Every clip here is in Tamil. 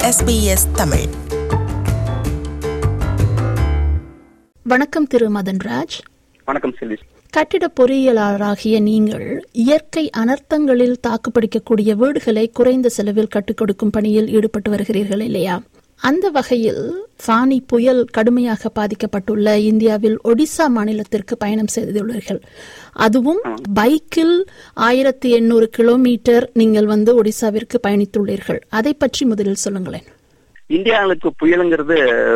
SBS தமிழ் வணக்கம் திரு மதன்ராஜ் வணக்கம் செல்வி கட்டிட பொறியியலாளராகிய நீங்கள் இயற்கை அனர்த்தங்களில் தாக்குப்பிடிக்கக்கூடிய வீடுகளை குறைந்த செலவில் கட்டிக் கொடுக்கும் பணியில் ஈடுபட்டு வருகிறீர்கள் இல்லையா அந்த வகையில் ஃபானி புயல் கடுமையாக பாதிக்கப்பட்டுள்ள இந்தியாவில் ஒடிசா மாநிலத்திற்கு பயணம் செய்துள்ளீர்கள் அதுவும் பைக்கில் ஆயிரத்தி எண்ணூறு கிலோமீட்டர் நீங்கள் வந்து ஒடிசாவிற்கு பயணித்துள்ளீர்கள் அதை பற்றி முதலில் சொல்லுங்களேன் இந்தியாவுக்கு புயலுங்கிறது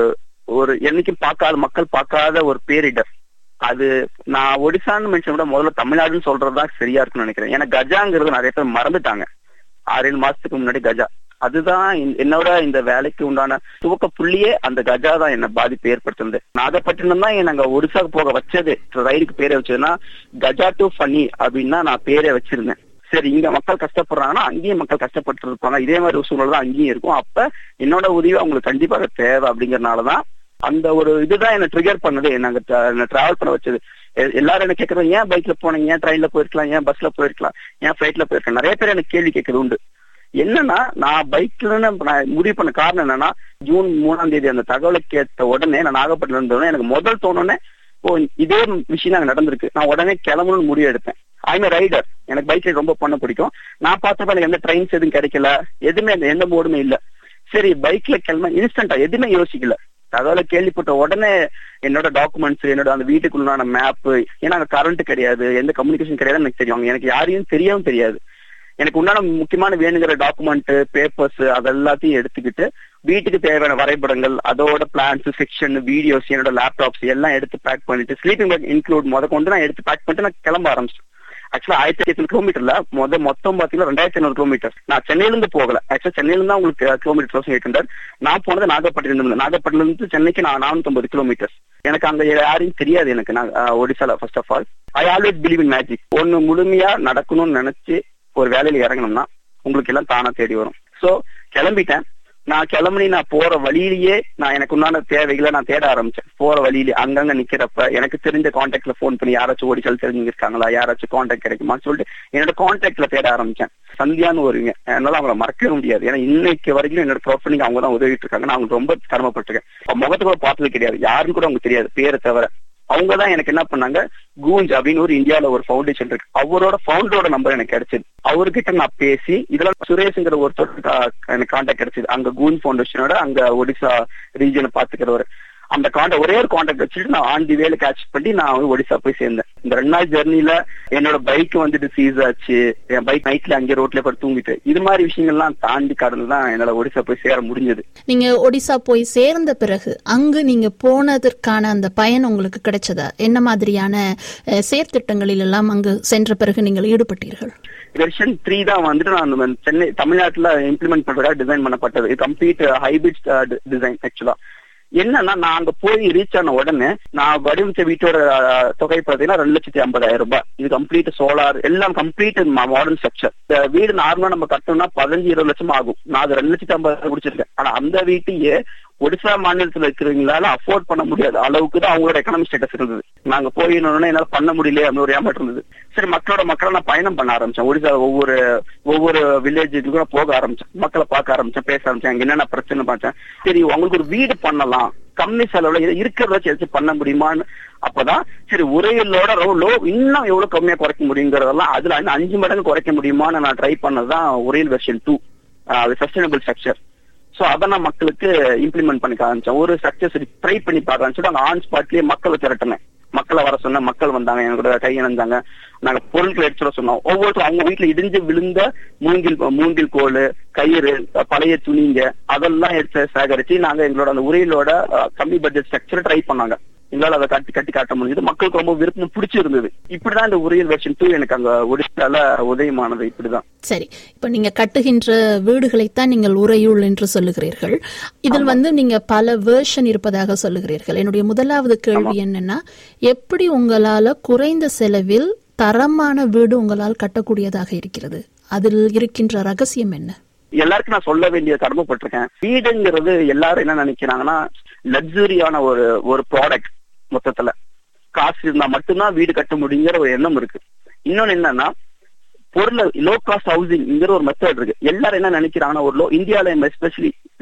ஒரு என்னைக்கும் பார்க்காத மக்கள் பார்க்காத ஒரு பேரிடர் அது நான் ஒடிசான்னு மென்ஷன் விட முதல்ல தமிழ்நாடுன்னு சொல்றதுதான் சரியா இருக்குன்னு நினைக்கிறேன் ஏன்னா கஜாங்கிறது நிறைய பேர் மறந்துட்டாங்க ஆறு ஏழு மாசத்துக்கு முன்னாடி கஜா அதுதான் இந்த- என்னோட இந்த வேலைக்கு உண்டான துவக்க புள்ளியே அந்த கஜா தான் என்ன பாதிப்பு ஏற்படுத்துனது நாகப்பட்டினம் தான் நாங்க ஒடிசாக்கு போக வச்சது ரயிலுக்கு பேரே வச்சதுன்னா கஜா டு ஃபனி அப்படின்னு தான் நான் பேரே வச்சிருந்தேன் சரி இங்க மக்கள் கஷ்டப்படுறாங்கன்னா அங்கேயும் மக்கள் கஷ்டப்பட்டு இருப்பாங்க இதே மாதிரி ஒரு சூழல் தான் அங்கேயும் இருக்கும் அப்ப என்னோட உதவி அவங்களுக்கு கண்டிப்பாக தேவை அப்படிங்கறதுனாலதான் அந்த ஒரு இதுதான் என்ன ட்ரிகர் பண்ணது நாங்க டிராவல் பண்ண வச்சது எ- எல்லாரும் என்ன கேட்கறது ஏன் பைக்ல போனீங்க ஏன் ட்ரெயின்ல போயிருக்கலாம் ஏன் பஸ்ல போயிருக்கலாம் ஏன் ஃபிளைட்ல போயிருக்கலாம் நிறைய பேர் எனக்கு கேள்வி கேட்கறது உண்டு என்னன்னா நான் பைக்லன்னு நான் முடிவு பண்ண காரணம் என்னன்னா ஜூன் மூணாம் தேதி அந்த தகவலை கேட்ட உடனே நான் நாகப்பட்டினம் இருந்த உடனே எனக்கு முதல் தோணுனே ஓ இதே விஷயம் அங்க நடந்திருக்கு நான் உடனே கிளம்பணும்னு முடிவு எடுத்தேன் ஐம் ரைடர் எனக்கு பைக் ரைட் ரொம்ப பண்ண பிடிக்கும் நான் பார்த்தப்ப எனக்கு எந்த ட்ரெயின்ஸ் எதுவும் கிடைக்கல எதுவுமே அந்த எந்த மோடுமே இல்ல சரி பைக்ல கிளம்ப இன்ஸ்டன்டா எதுவுமே யோசிக்கல தகவலை கேள்விப்பட்ட உடனே என்னோட டாக்குமெண்ட்ஸ் என்னோட அந்த வீட்டுக்குள்ளான மேப் ஏன்னா அங்க கரண்ட் கிடையாது எந்த கம்யூனிகேஷன் கிடையாதுன்னு எனக்கு தெரியும் எனக்கு யாரையும் தெரியவும் தெரியாது எனக்கு உண்டான முக்கியமான வேணுங்கிற டாக்குமெண்ட் பேப்பர்ஸ் அதெல்லாத்தையும் எடுத்துக்கிட்டு வீட்டுக்கு தேவையான வரைபடங்கள் அதோட பிளான்ஸ் செக்ஷன் வீடியோஸ் என்னோட லேப்டாப்ஸ் எல்லாம் எடுத்து பேக் பண்ணிட்டு ஸ்லீப்பிங் பேக் இன்க்ளூட் முத கொண்டு நான் எடுத்து பேக் பண்ணிட்டு நான் கிளம்ப ஆரம்பிச்சேன் ஆக்சுவலா ஆயிரத்தி எட்நூறு கிலோமீட்டர்ல முத மொத்தம் பாத்தீங்கன்னா ரெண்டாயிரத்தி ஐநூறு கிலோமீட்டர் நான் சென்னையில இருந்து போகல ஆக்சுவலா சென்னையில இருந்து தான் உங்களுக்கு கிலோமீட்டர் தௌசண்ட் எயிட் ஹண்ட்ரட் நான் போனது நாகப்பட்டினம் இருந்து நாகப்பட்டினம் இருந்து சென்னைக்கு நான் நானூத்தி கிலோமீட்டர் எனக்கு அங்க யாரையும் தெரியாது எனக்கு நான் அஹ், ஒடிசால first of all I always believe in magic ஒன்னு முழுமையா நடக்கணும்னு நினைச்சு ஒரு வேலையில இறங்கணும்னா உங்களுக்கு எல்லாம் தானா தேடி வரும் சோ கிளம்பிட்டேன் நான் கிளம்பி நான் போற வழியிலேயே நான் எனக்கு உண்டான தேவைகளை நான் தேட ஆரம்பிச்சேன் போற வழியிலே அங்கங்க நிக்கிறப்ப எனக்கு தெரிஞ்ச கான்டாக்ட்ல ஃபோன் பண்ணி யாராச்சும் ஓடிச்சல் தெரிஞ்சவங்க இருக்காங்களா யாராச்சும் கான்டாக்ட் கிடைக்குமான்னு சொல்லிட்டு என்னோட கான்டாக்ட்ல தேட ஆரம்பிச்சேன் சந்தியான்னு வருவீங்க என்னால அவங்கள மறக்கவே முடியாது ஏன்னா இன்னைக்கு வரைக்கும் என்னோட ப்ரொஃபனிக்கு அவங்க தான் உதவிட்டு இருக்காங்க நான் அவங்க ரொம்ப கடமைப்பட்டிருக்கேன் அவங்க முகத்தை கூட பார்த்தது கிடையாது யாருன்னு கூட அவங்க தெரியாது பேரை தவிர அவங்க தான் எனக்கு என்ன பண்ணாங்க கூஞ்ச் அப்படின்னு ஒரு இந்தியால ஒரு ஃபவுண்டேஷன் இருக்கு அவரோட ஃபவுண்டரோட நம்பர் எனக்கு கிடைச்சது அவர்கிட்ட நான் பேசி இதெல்லாம் சுரேஷ்ங்கிற ஒருத்தர் எனக்கு கான்டாக்ட் கிடைச்சது அங்க கூஞ்ச் ஃபவுண்டேஷனோட அங்க ஒடிசா ரீஜனை பாத்துக்கிறவர் அந்த கான்டாக்ட் ஒரே ஒரு கான்டாக்ட் வச்சுட்டு நான் ஆன் தி வேல கேட்ச் பண்ணி நான் வந்து ஒடிசா போய் சேர்ந்தேன் இந்த ரெண்டு நாள் ஜெர்னில என்னோட பைக் வந்துட்டு சீஸ் ஆச்சு என் பைக் நைட்ல அங்கே ரோட்ல படுத்து தூங்கிட்டு இது மாதிரி விஷயங்கள்லாம் தாண்டி கடந்து தான் என்னால ஒடிசா போய் சேர முடிஞ்சது நீங்க ஒடிசா போய் சேர்ந்த பிறகு அங்கு நீங்க போனதற்கான அந்த பயன் உங்களுக்கு கிடைச்சதா என்ன மாதிரியான அஹ், செயற்திட்டங்களில் எல்லாம் அங்கு சென்ற பிறகு நீங்கள் ஈடுபட்டீர்கள் வெர்ஷன் த்ரீ தான் வந்துட்டு நான் நம்ம சென்னை தமிழ்நாட்டுல இம்ப்ளிமெண்ட் பண்றதுக்காக டிசைன் பண்ணப்பட்டது இது கம்ப்ளீட் ஹைபிரிட் டிசைன் ஆக்சுவலா என்னன்னா நான் அங்க போய் ரீச் ஆன உடனே நான் வடிவமைச்ச வீட்டோட அஹ், தொகை பார்த்தீங்கன்னா ரெண்டு லட்சத்தி ஐம்பதாயிரம் ரூபாய் இது கம்ப்ளீட் சோலார் எல்லாம் கம்ப்ளீட் மாடர்ன் ஸ்ட்ரக்சர் இந்த வீடு நார்மலா நம்ம கட்டணும்னா பதினஞ்சு இருபது லட்சம் ஆகும் நான் அது ரெண்டு லட்சத்தி ஐம்பதாயிரம் முடிச்சிருக்கேன் ஆனா அந்த வீட்டையே ஒடிசா மாநிலத்துல இருக்கிறவங்களால அஃபோர்ட் பண்ண முடியாத அளவுக்கு தான் அவங்களோட எக்கனாமிக் ஸ்டேட்டஸ் இருந்தது நாங்க போயிடணும்னா என்னால பண்ண முடியல அப்படின்னு ஒரு ஏமாற்றம் இருந்தது சரி மக்களோட மக்களை நான் பயணம் பண்ண ஆரம்பிச்சேன் ஒடிசா ஒவ்வொரு ஒவ்வொரு வில்லேஜுக்கு கூட போக ஆரம்பிச்சேன் மக்களை பார்க்க ஆரம்பிச்சேன் பேச ஆரம்பிச்சேன் அங்க என்னென்ன பிரச்சனை பார்த்தேன் சரி உங்களுக்கு ஒரு வீடு பண்ணலாம் கம்மி செலவுல இதை இருக்கிறத வச்சு ஏதாச்சும் பண்ண முடியுமான்னு அப்பதான் சரி உரையிலோட லோ இன்னும் எவ்வளவு கம்மியா குறைக்க முடியுங்கிறதெல்லாம் அதுல இன்னும் அஞ்சு மடங்கு குறைக்க முடியுமான்னு நான் ட்ரை பண்ணதுதான் உரையில் வெர்ஷன் டூ அது சஸ்டைனபிள் ஸ்ட்ரக்சர் சோ அதை நான் மக்களுக்கு இம்ப்ளிமெண்ட் பண்ணி காமிச்சேன் ஒரு ஸ்ட்ரக்சர் சரி ட்ரை பண்ணி பார்க்கலாம்னு சொல்லிட்டு அங்க ஆன் ஸ்பாட்லயே மக்களை திரட்டினேன் மக்களை வர சொன்ன மக்கள் வந்தாங்க எங்க கூட கையிணந்தாங்க நாங்க பொருட்களை எடுத்துட சொன்னோம் ஒவ்வொருத்தரும் அவங்க வீட்டுல இடிஞ்சு விழுந்த மூங்கில் மூங்கில் கோல் கயிறு பழைய துணிங்க அதெல்லாம் எடுத்து சேகரிச்சு நாங்க எங்களோட அந்த உரையிலோட அஹ், கம்மி பட்ஜெட் ஸ்ட்ரக்சர் ட்ரை பண்ணாங்க எங்களால அதை கட்டி கட்டி காட்ட முடிஞ்சது மக்களுக்கு ரொம்ப விருப்பம் பிடிச்சிருந்தது இப்படிதான் இந்த உரியல் வெர்ஷன் டூ எனக்கு அங்க ஒடிசால உதயமானது இப்படிதான் சரி இப்ப நீங்க கட்டுகின்ற வீடுகளைத்தான் நீங்கள் உறையுள் என்று சொல்லுகிறீர்கள் இதில் வந்து நீங்க பல வேர்ஷன் இருப்பதாக சொல்லுகிறீர்கள் என்னுடைய முதலாவது கேள்வி என்னன்னா எப்படி உங்களால குறைந்த செலவில் தரமான வீடு உங்களால் கட்டக்கூடியதாக இருக்கிறது அதில் இருக்கின்ற ரகசியம் என்ன எல்லாருக்கும் நான் சொல்ல வேண்டிய கடமைப்பட்டிருக்கேன் வீடுங்கிறது எல்லாரும் என்ன நினைக்கிறாங்கன்னா லக்ஸுரியான ஒரு ஒரு ப்ராடக்ட் மொத்தத்துல காசு இருந்தா மட்டும்தான் வீடு கட்ட முடியுங்கிற ஒரு எண்ணம் இருக்கு இன்னொன்னு என்னன்னா பொருள் லோ காஸ்ட் ஹவுசிங்ங்கிற ஒரு மெத்தட் இருக்கு எல்லாரும் என்ன நினைக்கிறாங்கன்னா ஒரு லோ இந்தியால எஸ்பெஷலி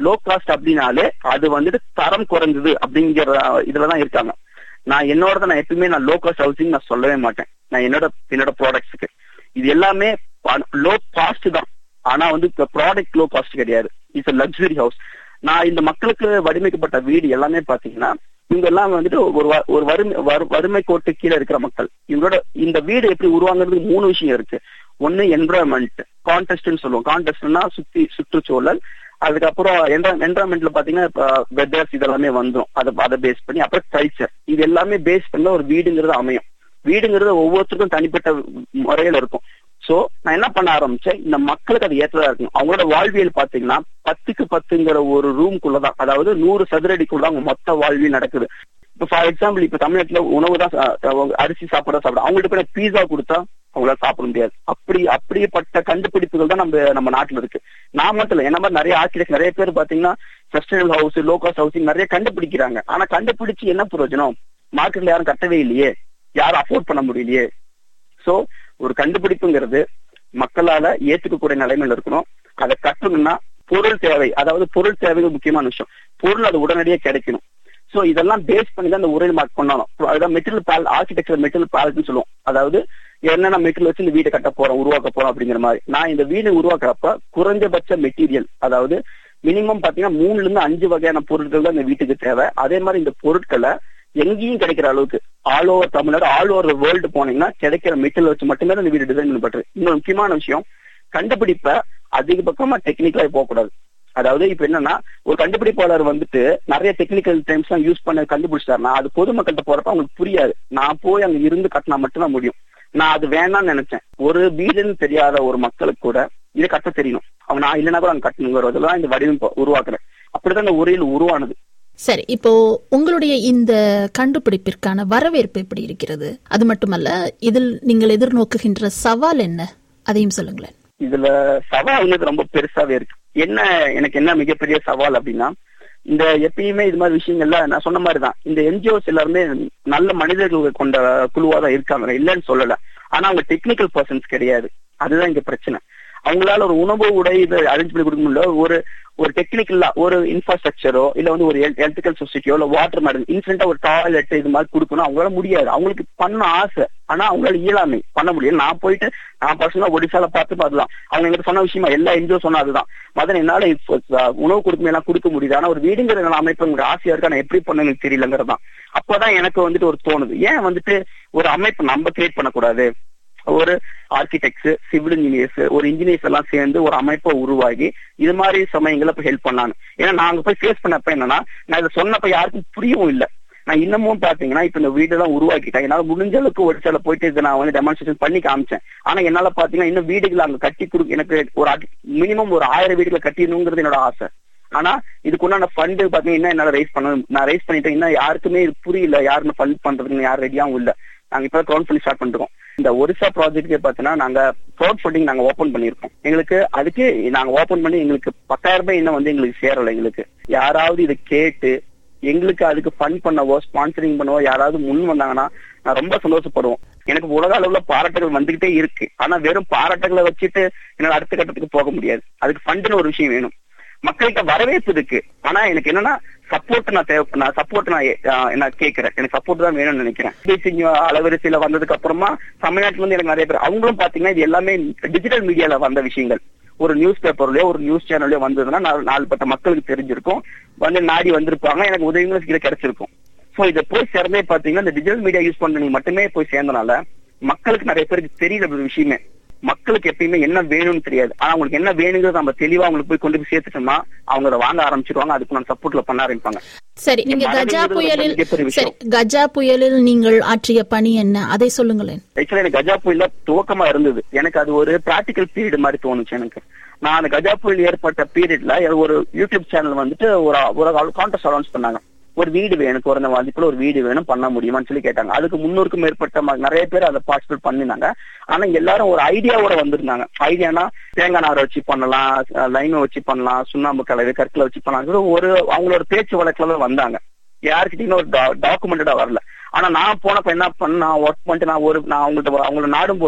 லோ காஸ்ட் அப்படின்னாலே அது வந்துட்டு தரம் குறைஞ்சது அப்படிங்கிற இதுலதான் இருக்காங்க நான் என்னோட நான் எப்பயுமே நான் லோ காஸ்ட் ஹவுசிங் நான் சொல்லவே மாட்டேன் நான் என்னோட என்னோட ப்ராடக்ட்ஸுக்கு இது எல்லாமே லோ காஸ்ட் தான் ஆனா வந்து ப்ராடக்ட் லோ காஸ்ட் கிடையாது இட்ஸ் லக்ஸுரி ஹவுஸ் நான் இந்த மக்களுக்கு வடிவமைக்கப்பட்ட வீடு எல்லாமே பாத்தீங்கன்னா இவங்க எல்லாம் வந்துட்டு ஒரு வ- ஒரு வறுமை வறு- வறுமை கோட்டு கீழே இருக்கிற மக்கள் இவங்களோட இந்த வீடு எப்படி உருவாங்குறதுக்கு மூணு விஷயம் இருக்கு ஒன்னு என்வரன்மெண்ட் கான்டெஸ்ட்னு சொல்லுவோம் கான்டெஸ்ட்னா சுத்தி சுற்றுச்சூழல் அதுக்கப்புறம் என்வரன்மெண்ட்ல பாத்தீங்கன்னா வெதர்ஸ் இதெல்லாமே வந்துடும் அதை அதை பேஸ் பண்ணி அப்புறம் கல்ச்சர் இது எல்லாமே பேஸ் பண்ண ஒரு வீடுங்கிறது அமையும் வீடுங்கிறது ஒவ்வொருத்தருக்கும் தனிப்பட்ட முறையில இருக்கும் சோ நான் என்ன பண்ண ஆரம்பிச்சேன் இந்த மக்களுக்கு அது ஏற்றதா இருக்கும் அவங்களோட வாழ்வியல் பாத்தீங்கன்னா பத்துக்கு பத்துங்கிற ஒரு ரூம்குள்ளதான் அதாவது நூறு சதுரடிக்குள்ள அவங்க மொத்த வாழ்வியல் நடக்குது இப்ப ஃபார் எக்ஸாம்பிள் இப்ப தமிழ்நாட்டுல உணவு தான் சா- அவங்க அரிசி சாப்பிட சாப்பிட அவங்கள்ட்ட போய் பீஸா கொடுத்தா அவங்களால சாப்பிட முடியாது அப்படி அப்படிப்பட்ட கண்டுபிடிப்புகள் தான் நம்ம நம்ம நாட்டுல இருக்கு நான் மட்டும் இல்ல என்ன மாதிரி நிறைய ஆர்கிடெக்ட் நிறைய பேர் பாத்தீங்கன்னா sustainable house low cost housing நிறைய கண்டுபிடிக்கிறாங்க ஆனா கண்டுபிடிச்சு என்ன பிரயோஜனம் மார்க்கெட்ல யாரும் கட்டவே இல்லையே யாரும் அஃபோர்ட் பண்ண முடியலையே சோ ஒரு கண்டுபிடிப்புங்கிறது மக்களால ஏத்துக்கக்கூடிய நிலைமையில இருக்கணும் அதை கட்டணும்னா பொருள் தேவை அதாவது பொருள் தேவைகள் முக்கியமான விஷயம் பொருள் அது உடனடியே கிடைக்கணும் சோ இதெல்லாம் பேஸ் பண்ணி தான் இந்த உரை மார்க் பண்ணணும் அதுதான் மெட்டீரியல் பேல் ஆர்கிடெக்சர் மெட்டீரியல் பேலட்னு சொல்லுவோம் அதாவது என்னென்ன மெட்டீரியல் வச்சு இந்த வீடு கட்ட போறோம் உருவாக்க போறோம் அப்படிங்கிற மாதிரி நான் இந்த வீடு உருவாக்குறப்ப குறைஞ்சபட்ச மெட்டீரியல் அதாவது மினிமம் பாத்தீங்கன்னா மூணுல இருந்து அஞ்சு வகையான பொருட்கள் தான் இந்த வீட்டுக்கு தேவை அதே மாதிரி இந்த பொருட்களை எங்கேயும் கிடைக்கிற அளவுக்கு all over Tamil Nadu all over world போனீங்கன்னா கிடைக்கிற மெட்டீரியல் வச்சு மட்டுமே தான் இந்த வீடு டிசைன் பண்ணப்பட்டது இன்னொரு முக்கியமான விஷயம் கண்டுபிடிப்ப அதிகபட்சமா டெக்னிக்கலா போகக்கூடாது அதாவது இப்ப என்னன்னா ஒரு கண்டுபிடிப்பாளர் வந்துட்டு நிறைய டெக்னிக்கல் டைம்ஸ் எல்லாம் யூஸ் பண்ண கண்டுபிடிச்சாருன்னா அது பொதுமக்கள்கிட்ட போறப்ப அவங்களுக்கு புரியாது நான் போய் அங்க இருந்து கட்டினா மட்டும்தான் முடியும் நான் அது வேணாம்னு நினைச்சேன் ஒரு வீடுன்னு தெரியாத ஒரு மக்களுக்கு கூட இதை கட்ட தெரியணும் அவங்க நான் இல்லைன்னா கூட அங்க கட்டணுங்கிறதுலாம் இந்த வடிவமைப்பு உருவாக்குறேன் அப்படிதான் இந்த உரையில் உருவானது சரி இப்போ உங்களுடைய இந்த கண்டுபிடிப்பிற்கான வரவேற்பு எப்படி இருக்கிறது அது மட்டுமல்ல இதில் நீங்கள் எதிர்நோக்குகின்ற சவால் என்ன அதையும் சொல்லுங்களேன் இதுல சவால்ங்கிறது ரொம்ப பெருசாவே இருக்கு என்ன எனக்கு என்ன மிகப்பெரிய சவால் அப்படின்னா இந்த எப்பயுமே இது மாதிரி விஷயங்கள்ல நான் சொன்ன மாதிரிதான் இந்த என்ஜிஓஸ் எல்லாருமே நல்ல மனிதர்கள் கொண்ட குழுவா தான் இருக்காங்க இல்லைன்னு சொல்லல ஆனா அவங்க டெக்னிக்கல் பர்சன்ஸ் கிடையாது அதுதான் இங்க பிரச்சனை அவங்களால ஒரு உணவு உடை இதை அரேஞ்ச் பண்ணி கொடுக்க முடியல ஒரு ஒரு டெக்னிக்கலா ஒரு இன்ஃப்ராஸ்ட்ரக்சரோ இல்ல வந்து ஒரு எலக்ட்ரிக்கல் சொசைட்டியோ இல்ல வாட்டர் மேடம் இன்ஸ்டன்டா ஒரு டாய்லெட் இது மாதிரி கொடுக்கணும் அவங்களால முடியாது அவங்களுக்கு பண்ண ஆசை ஆனா அவங்களால இயலாமை பண்ண முடியும் நான் போயிட்டு நான் பர்சனலா ஒடிசால பார்த்து அதுதான் அவங்க எங்கிட்ட சொன்ன விஷயமா எல்லா என்ஜிஓ சொன்னா அதுதான் மதன் என்னால இப்போ அஹ், உணவு கொடுக்க எல்லாம் கொடுக்க முடியுது ஆனா ஒரு வீடுங்கிற அமைப்பு உங்களுக்கு ஆசையா இருக்கு ஆனா எப்படி பண்ண எனக்கு தெரியலங்கிறதான் அப்பதான் எனக்கு வந்துட்டு ஒரு தோணுது ஏன் வந்துட்டு ஒரு அமைப்பு நம்ம கிரியேட் பண்ணக்கூடாது ஒரு ஆர்கிடெக்ட்ஸ் சிவில் இன்ஜினியர்ஸ் ஒரு இன்ஜினியர்ஸ் எல்லாம் சேர்ந்து ஒரு அமைப்பை உருவாகி இது மாதிரி சமயங்களை இப்ப ஹெல்ப் பண்ணாங்க ஏன்னா நாங்க போய் ஃபேஸ் பண்ணப்ப என்னன்னா நான் இதை சொன்னப்ப யாருக்கும் புரியவும் இல்லை நான் இன்னமும் பாத்தீங்கன்னா இப்ப இந்த வீடு எல்லாம் உருவாக்கிட்டேன் என்னால முடிஞ்ச அளவுக்கு ஒடிச்சால போயிட்டு இதை நான் வந்து டெமான்ஸ்ட்ரேஷன் பண்ணி காமிச்சேன் ஆனா என்னால பாத்தீங்கன்னா இன்னும் வீடுகளை அங்க கட்டி கொடு எனக்கு ஒரு மினிமம் ஒரு ஆயிரம் வீடுகளை கட்டிடணுங்கிறது என்னோட ஆசை ஆனா இதுக்கு உண்டான ஃபண்டு பாத்தீங்கன்னா என்னால ரைஸ் பண்ண நான் ரைஸ் பண்ணிட்டேன் இன்னும் யாருக்குமே இது புரியல யாருமே ஃபண்ட் பண்றதுக்கு யாரும் ரெடியாவும் இல்ல நாங்க இப்ப க்ரௌண்ட் ஃபண்ட் ஸ்டார்ட் பண்ணிருக்கோம் இந்த ஒரிசா ப்ராஜெக்ட்க்கு பாத்தீங்கன்னா நாங்க க்ரௌட் ஃபண்டிங் நாங்க ஓபன் பண்ணிருக்கோம் எங்களுக்கு அதுக்கு நாங்க ஓபன் பண்ணி எங்களுக்கு பத்தாயிரம் ரூபாய் இன்னும் வந்து எங்களுக்கு சேரல எங்களுக்கு யாராவது இதை கேட்டு எங்களுக்கு அதுக்கு ஃபண்ட் பண்ணவோ ஸ்பான்சரிங் பண்ணவோ யாராவது முன் வந்தாங்கன்னா நான் ரொம்ப சந்தோஷப்படுவோம் எனக்கு உலக அளவுல பாராட்டுகள் வந்துகிட்டே இருக்கு ஆனா வெறும் பாராட்டுகளை வச்சுட்டு என்னால அடுத்த கட்டத்துக்கு போக முடியாது அதுக்கு ஃபண்டுன்னு ஒரு விஷயம் வேணும் மக்கள்கிட்ட வரவேற்பு இருக்கு ஆனா எனக்கு என்னன்னா சப்போர்ட் நான் தேவை நான் சப்போர்ட் நான் ஏ- ஆஹ் நான் கேட்கறேன் எனக்கு சப்போர்ட் தான் வேணும்னு நினைக்கிறேன் பேசிங் அலவரிசையில வந்ததுக்கு அப்புறமா தமிழ்நாட்டுல இருந்து எனக்கு நிறைய பேர் அவங்களும் பாத்தீங்கன்னா இது எல்லாமே டிஜிட்டல் மீடியால வந்த விஷயங்கள் ஒரு நியூஸ் பேப்பர்லயோ ஒரு நியூஸ் சேனல்லயோ வந்ததுன்னா நாலு நாலுப்பட்ட மக்களுக்கு தெரிஞ்சிருக்கும் வந்து நாடி வந்திருப்பாங்க எனக்கு உதவிகளும் கீழே கிடைச்சிருக்கும் சோ இதை போய் சேர்ந்தே பாத்தீங்கன்னா இந்த டிஜிட்டல் மீடியா யூஸ் பண்ணி மட்டுமே போய் சேர்ந்தனால மக்களுக்கு நிறைய பேருக்கு தெரியல ஒரு விஷயமே மக்களுக்கு எப்பயுமே என்ன வேணும்னு தெரியாது ஆனா அவங்களுக்கு என்ன வேணுங்கிறது நம்ம தெளிவா அவங்களுக்கு போய் கொண்டு போய் சேர்த்துட்டோம்னா அவங்க அதை வாங்க ஆரம்பிச்சிருவாங்க அதுக்கு நான் சப்போர்ட்ல பண்ண ஆரம்பிப்பாங்க சரி நீங்க மழை கஜா பெய்யுறது புயலில் மிகப்பெரிய விஷயம். சரி கஜா புயலில் நீங்கள் ஆற்றிய பணி என்ன அதை சொல்லுங்களேன் ஆக்சுவலா எனக்கு கஜா புயல்ல துவக்கமா இருந்தது எனக்கு அது ஒரு பிராக்டிக்கல் பீரியட் மாதிரி தோணுச்சு எனக்கு நான் அந்த கஜா புயல் ஏற்பட்ட பீரியட்ல ஒரு யூடியூப் சேனல் வந்துட்டு ஒரு ஒரு கான்டெஸ்ட் அனௌன்ஸ் பண்ணாங்க ஒரு வீடு வேணும் குறைந்த மதிப்புல ஒரு வீடு வேணும் பண்ண முடியுமான்னு சொல்லி கேட்டாங்க அதுக்கு முன்னூறுக்கும் மேற்பட்ட ம- நிறைய பேர் அதை பார்ட்டிசிபேட் பண்ணிருந்தாங்க ஆனா எல்லாரும் ஒரு ஐடியாவோட வந்திருந்தாங்க ஐடியானா தேங்காய் நாரை வச்சு பண்ணலாம் லைமை வச்சு பண்ணலாம் சுண்ணாம்பு கலவை கற்களை வச்சு பண்ணலாம் ஒரு அவங்களோட பேச்சு வழக்குல தான் வந்தாங்க யாருக்கிட்டையும் ஒரு டாக்குமெண்டடா வரல ஆனா நான் போனப்ப என்ன பண்ண ஒர்க் பண்ணிட்டு நான் ஒரு நான் அவங்கள்ட்ட அவங்கள நாடும் போது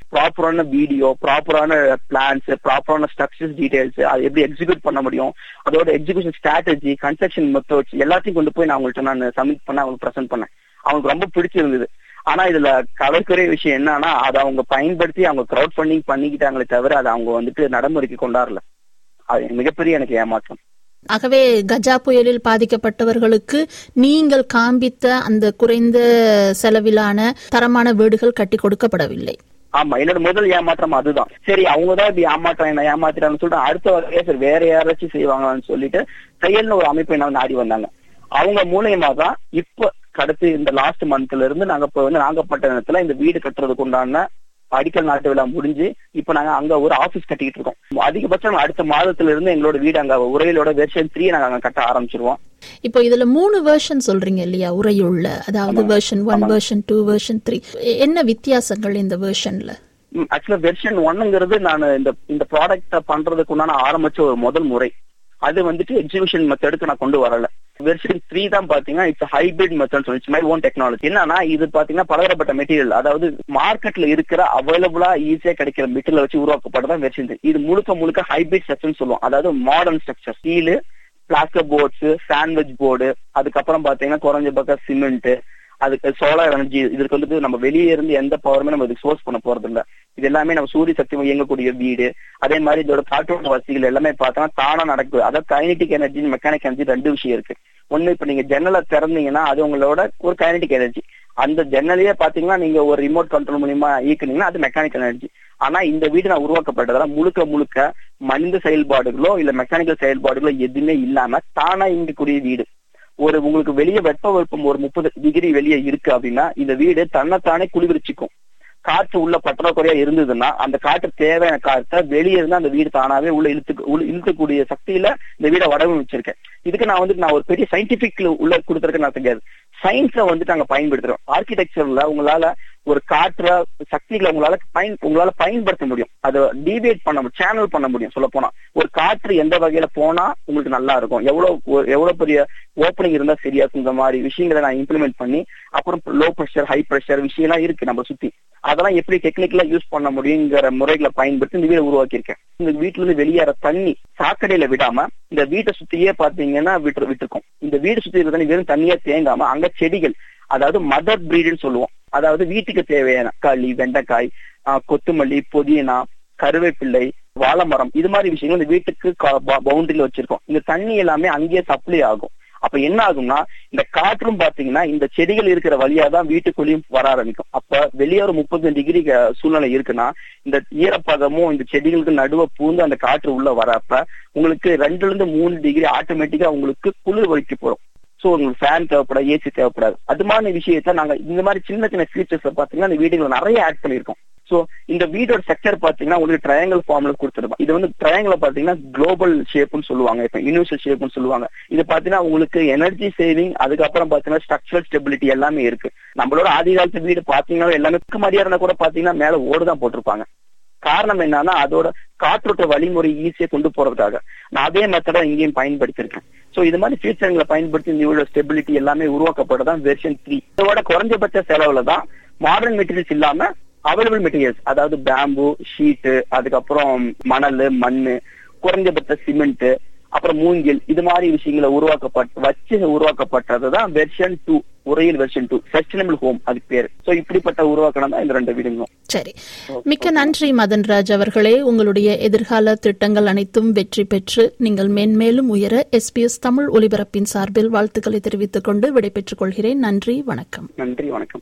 ப்ராப்பரான வீடியோ ப்ராப்பரான பிளான்ஸ் ப்ராப்பரான ஸ்ட்ரக்சர்ஸ் டீடைல்ஸ் அது எப்படி எக்ஸிக்யூட் பண்ண முடியும் அதோட எக்ஸிகூஷன் ஸ்ட்ராட்டஜி கன்ஸ்ட்ரக்ஷன் மெத்தட்ஸ் எல்லாத்தையும் கொண்டு போய் நான் அவங்கள்ட்ட நான் சப்மிட் பண்ண அவங்களுக்கு ப்ரெசென்ட் பண்ணேன் அவங்களுக்கு ரொம்ப பிடிச்சிருந்தது ஆனா இதுல கவலைக்குரிய விஷயம் என்னன்னா அதை அவங்க பயன்படுத்தி அவங்க கிரௌட் ஃபண்டிங் பண்ணிக்கிட்டாங்களே தவிர அதை அவங்க வந்துட்டு நடைமுறைக்கு கொண்டாடல அது மிகப்பெரிய எனக்கு ஏமாற்றம் ஆகவே கஜா புயலில் பாதிக்கப்பட்டவர்களுக்கு நீங்கள் காண்பித்த அந்த குறைந்த செலவிலான தரமான வீடுகள் கட்டி கொடுக்கப்படவில்லை ஆமா என்னோட முதல் ஏமாற்றம் அதுதான் சரி அவங்கதான் இப்படி ஏமாற்றம் என்ன ஏமாத்திட்டாங்கன்னு சொல்லிட்டு அடுத்த வகையா சரி வேற யாராச்சும் செய்வாங்களான்னு சொல்லிட்டு செயல்னு ஒரு அமைப்பு என்ன நாடி வந்தாங்க அவங்க மூலியமா தான் இப்ப கடத்து இந்த லாஸ்ட் மந்த்ல இருந்து நாங்க இப்ப வந்து நாகப்பட்டினத்துல இந்த வீடு கட்டுறதுக்கு உண்டான அடிக்கல் நாட்டு விழா முடிஞ்சு இப்ப நாங்க அங்க ஒரு ஆபீஸ் கட்டிக்கிட்டு இருக்கோம் அதிகபட்சம் அடுத்த மாதத்துல இருந்து எங்களோட வீடு அங்க உரையிலோட வெர்ஷன் த்ரீ நாங்க அங்க கட்ட ஆரம்பிச்சிருவோம் இப்போ இதுல மூணு வெர்ஷன் சொல்றீங்க இல்லையா உரையுள்ள அதாவது version one version two version three என்ன வித்தியாசங்கள் இந்த வெர்ஷன்ல ஆக்சுவலா வெர்ஷன் ஒன்னுங்கிறது நான் இந்த இந்த ப்ராடக்ட பண்றதுக்கு உண்டான ஆரம்பிச்ச ஒரு முதல் முறை அது வந்துட்டு எக்ஸிபிஷன் மெத்தடுக்கு நான் கொண்டு வரல வெர்ஷன் த்ரீ தான் பாத்தீங்கன்னா இட்ஸ் ஹைபிரிட் மெத்தட் சொல்லி மை ஓன் டெக்னாலஜி என்னன்னா இது பாத்தீங்கன்னா பலதரப்பட்ட மெட்டீரியல் அதாவது மார்க்கெட்ல இருக்கிற அவைலபிளா ஈஸியா கிடைக்கிற மெட்டீரியல் வச்சு உருவாக்கப்பட்டதான் வெர்ஷன் த்ரீ இது முழுக்க முழுக்க ஹைபிரிட் ஸ்ட்ரக்சர் சொல்லுவோம் அதாவது modern structure steel plaster boards sandwich board அதுக்கப்புறம் பாத்தீங்கன்னா குறைஞ்ச பக்கம் சிமெண்ட் அதுக்கு சோலார் எனர்ஜி இதுக்கு வந்துட்டு நம்ம வெளியே இருந்து எந்த பவருமே நம்ம இதுக்கு சோர்ஸ் பண்ண போறது இல்ல இது எல்லாமே நம்ம சூரிய சக்தி இயங்கக்கூடிய வீடு அதே மாதிரி இதோட காற்றோட்ட வசதிகள் எல்லாமே பார்த்தோம்னா தானா நடக்குது அதாவது கைனடிக் எனர்ஜி மெக்கானிக் எனர்ஜி ரெண்டு விஷயம் இருக்கு ஒண்ணு இப்ப நீங்க ஜன்னலை திறந்தீங்கன்னா அது உங்களோட ஒரு கைனடிக் எனர்ஜி அந்த ஜன்னலையே பாத்தீங்கன்னா நீங்க ஒரு ரிமோட் கண்ட்ரோல் மூலியமா இயக்குனீங்கன்னா அது மெக்கானிக்கல் எனர்ஜி ஆனா இந்த வீடு நான் உருவாக்கப்பட்டதால முழுக்க முழுக்க மனித செயல்பாடுகளோ இல்ல மெக்கானிக்கல் செயல்பாடுகளோ எதுவுமே இல்லாம தானா இயங்கக்கூடிய வீடு ஒரு உங்களுக்கு வெளியே வெப்ப வெப்பம் ஒரு முப்பது டிகிரி வெளியே இருக்கு அப்படின்னா இந்த வீடு தன்னைத்தானே குளிர்ச்சிக்கும் காற்று உள்ள பற்றாக்குறையா இருந்ததுன்னா அந்த காற்று தேவையான காற்றை வெளியே இருந்து அந்த வீடு தானாவே உள்ள இழுத்து உள்ள இழுக்கக்கூடிய சக்தியில இந்த வீடை வடிவமைச்சிருக்கேன் இதுக்கு நான் வந்துட்டு நான் ஒரு பெரிய சயின்டிபிக் உள்ள கொடுத்துருக்கேன் நான் தெரியாது சயின்ஸை வந்துட்டு நாங்க பயன்படுத்துறோம் ஆர்கிடெக்சர்ல உங்களால ஒரு காற்ற சக்திகளை உங்களால பயன் உங்களால பயன்படுத்த முடியும் அதை டிவேட் பண்ண முடியும் சேனல் பண்ண முடியும் சொல்ல போனா ஒரு காற்று எந்த வகையில போனா உங்களுக்கு நல்லா இருக்கும் எவ்வளவு எவ்வளவு பெரிய ஓப்பனிங் இருந்தா சரியா இந்த மாதிரி விஷயங்களை நான் இம்ப்ளிமெண்ட் பண்ணி அப்புறம் லோ ப்ரெஷர் ஹை ப்ரெஷர் விஷயம்லாம் இருக்கு நம்ம சுத்தி அதெல்லாம் எப்படி டெக்னிக்கலா யூஸ் பண்ண முடியுங்கிற முறைகளை பயன்படுத்தி இந்த வீடை உருவாக்கியிருக்கேன் இந்த வீட்டுல இருந்து வெளியேற தண்ணி சாக்கடையில விடாம இந்த வீட்டை சுத்தியே பாத்தீங்கன்னா விட்டு விட்டுருக்கோம் இந்த வீடு சுத்தி இருக்க தண்ணி வெறும் தண்ணியா தேங்காம அங்க செடிகள் அதாவது மதர் பிரீடுன்னு சொல்லுவோம் அதாவது வீட்டுக்கு தேவையான களி வெண்டைக்காய் கொத்துமல்லி புதினா கருவேப்பிள்ளை வாழை மரம் இது மாதிரி விஷயங்கள் இந்த வீட்டுக்கு பவுண்டரியில வச்சிருக்கோம் இந்த தண்ணி எல்லாமே அங்கேயே சப்ளை ஆகும் அப்ப என்ன ஆகும்னா இந்த காற்றும் பாத்தீங்கன்னா இந்த செடிகள் இருக்கிற வழியா தான் வீட்டுக்குள்ளேயும் வர ஆரம்பிக்கும் அப்ப வெளியே ஒரு முப்பது டிகிரி சூழ்நிலை இருக்குன்னா இந்த ஈரப்பதமும் இந்த செடிகளுக்கு நடுவ பூந்து அந்த காற்று உள்ள வரப்ப உங்களுக்கு ரெண்டுல இருந்து மூணு டிகிரி ஆட்டோமேட்டிக்கா உங்களுக்கு குளிர் வலிக்கு போறோம் சோ உங்களுக்கு ஃபேன் தேவைப்படாது ஏசி தேவைப்படாது அது மாதிரி விஷயத்த நாங்க இந்த மாதிரி சின்ன சின்ன ஃபீச்சர்ஸ் பாத்தீங்கன்னா இந்த வீடுகளை நிறைய ஆட் பண்ணிருக்கோம் சோ இந்த வீடோட ஸ்ட்ரக்சர் பாத்தீங்கன்னா உங்களுக்கு ட்ரையாங்கல் ஃபார்ம்ல கொடுத்துருப்போம் இது வந்து ட்ரையாங்கல் பாத்தீங்கன்னா குளோபல் ஷேப்னு சொல்லுவாங்க இப்ப யூனிவர்சல் ஷேப்னு சொல்லுவாங்க இது பாத்தீங்கன்னா உங்களுக்கு எனர்ஜி சேவிங் அதுக்கப்புறம் பாத்தீங்கன்னா ஸ்ட்ரக்சரல் ஸ்டெபிலிட்டி எல்லாமே இருக்கு நம்மளோட ஆதி காலத்து வீடு பாத்தீங்கன்னா எல்லாமே மாதிரியா இருந்தா கூட பாத்தீங்கன்னா மேல ஓடுதான் போட்டிருப்பாங்க காரணம் என்னன்னா அதோட காற்றோட்ட வழிமுறை ஈஸியா கொண்டு போறதுக்காக நான் அதே மெத்தடா இங்கேயும் பயன்படுத்திருக்கேன் சோ இது மாதிரி ஃபியூச்சர்களை பயன்படுத்தி இந்த இவ்வளவு ஸ்டெபிலிட்டி எல்லாமே உருவாக்கப்பட்டதான் வெர்ஷன் த்ரீ இதோட குறைஞ்சபட்ச செலவுல தான் மாடர்ன் மெட்டீரியல்ஸ் இல்லாம அவைலபிள் மெட்டீரியல்ஸ் அதாவது பேம்பு ஷீட்டு அதுக்கப்புறம் மணல் மண்ணு குறைஞ்சபட்ச சிமெண்ட் அப்புறம் மூங்கில் இது மாதிரி விஷயங்களை உருவாக்கப்பட்ட வச்சு உருவாக்கப்பட்டதுதான் வெர்ஷன் டூ உரையில் வெர்ஷன் டூ சஸ்டைனபிள் ஹோம் அதுக்கு பேரு சோ இப்படிப்பட்ட உருவாக்கணும் தான் இந்த ரெண்டு வீடுங்களும் சரி மிக்க நன்றி மதன்ராஜ் அவர்களே உங்களுடைய எதிர்கால திட்டங்கள் அனைத்தும் வெற்றி பெற்று நீங்கள் மென்மேலும் உயர எஸ்பிஎஸ் தமிழ் ஒலிபரப்பின் சார்பில் வாழ்த்துக்களை தெரிவித்துக் கொண்டு விடைபெற்றுக் கொள்கிறேன் நன்றி வணக்கம் நன்றி வணக்கம்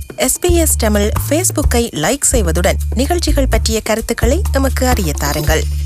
எஸ்பிஎஸ் தமிழ் ஃபேஸ்புக்கை லைக் செய்வதுடன் நிகழ்ச்சிகள் பற்றிய கருத்துக்களை நமக்கு அறிய தாருங்கள்